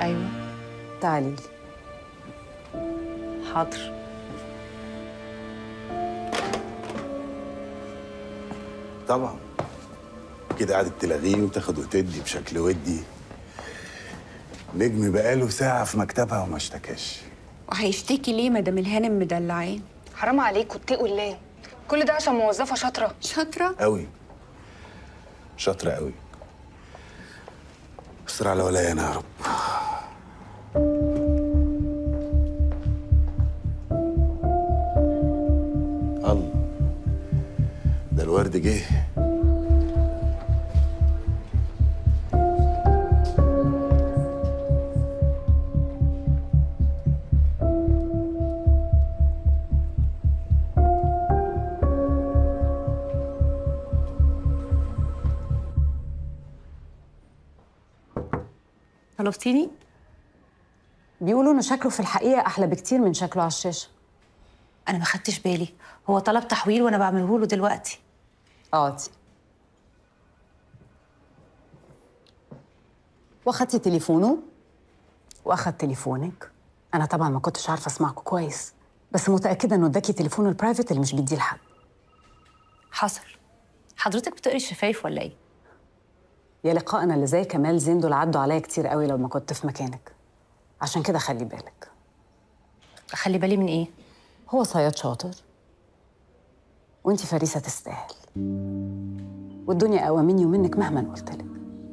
ايوه تعالي لي حاضر طبعا كده قعدت تلغيه وتاخد وتدي بشكل ودي نجم بقاله ساعة في مكتبها وما اشتكاش وهيشتكي ليه مدام الهانم مدلعين حرام عليكوا اتقوا الله كل ده عشان موظفه شاطره شاطره قوي شاطرة قوي استر على ولايانا يا رب الله ده الورد جه طلبتيني بيقولوا انه شكله في الحقيقه احلى بكتير من شكله على الشاشه انا ما خدتش بالي هو طلب تحويل وانا بعمله له دلوقتي اقعدي واخدتي تليفونه واخد تليفونك انا طبعا ما كنتش عارفه اسمعكم كويس بس متاكده انه اداكي تليفونه البرايفت اللي مش بيديه لحد حصل حضرتك بتقري الشفايف ولا ايه يا لقائنا اللي زي كمال زين دول عدوا عليا كتير قوي لو ما كنت في مكانك عشان كده خلي بالك اخلي بالي من ايه هو صياد شاطر وانتي فريسه تستاهل والدنيا اقوى مني ومنك مهما قلت لك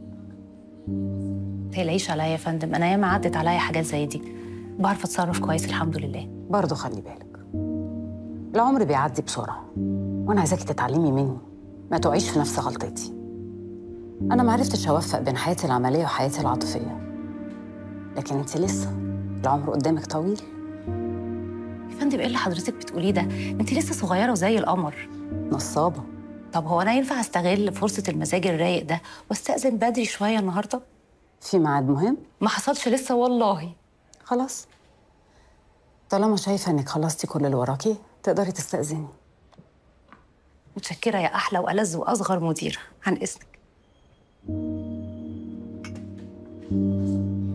تقلقيش عليا يا فندم انا ياما عدت عليا حاجات زي دي بعرف اتصرف كويس الحمد لله برضه خلي بالك العمر بيعدي بسرعه وانا عايزاكي تتعلمي مني ما تقعيش في نفس غلطتي انا ما عرفتش اوفق بين حياتي العمليه وحياتي العاطفيه لكن انت لسه العمر قدامك طويل يا فندم ايه اللي حضرتك بتقوليه ده انت لسه صغيره وزي القمر نصابه طب هو انا ينفع استغل فرصه المزاج الرايق ده واستاذن بدري شويه النهارده في ميعاد مهم ما حصلش لسه والله خلاص طالما شايفه انك خلصتي كل اللي وراكي تقدري تستأذني متشكره يا احلى والذ واصغر مديره عن اذنك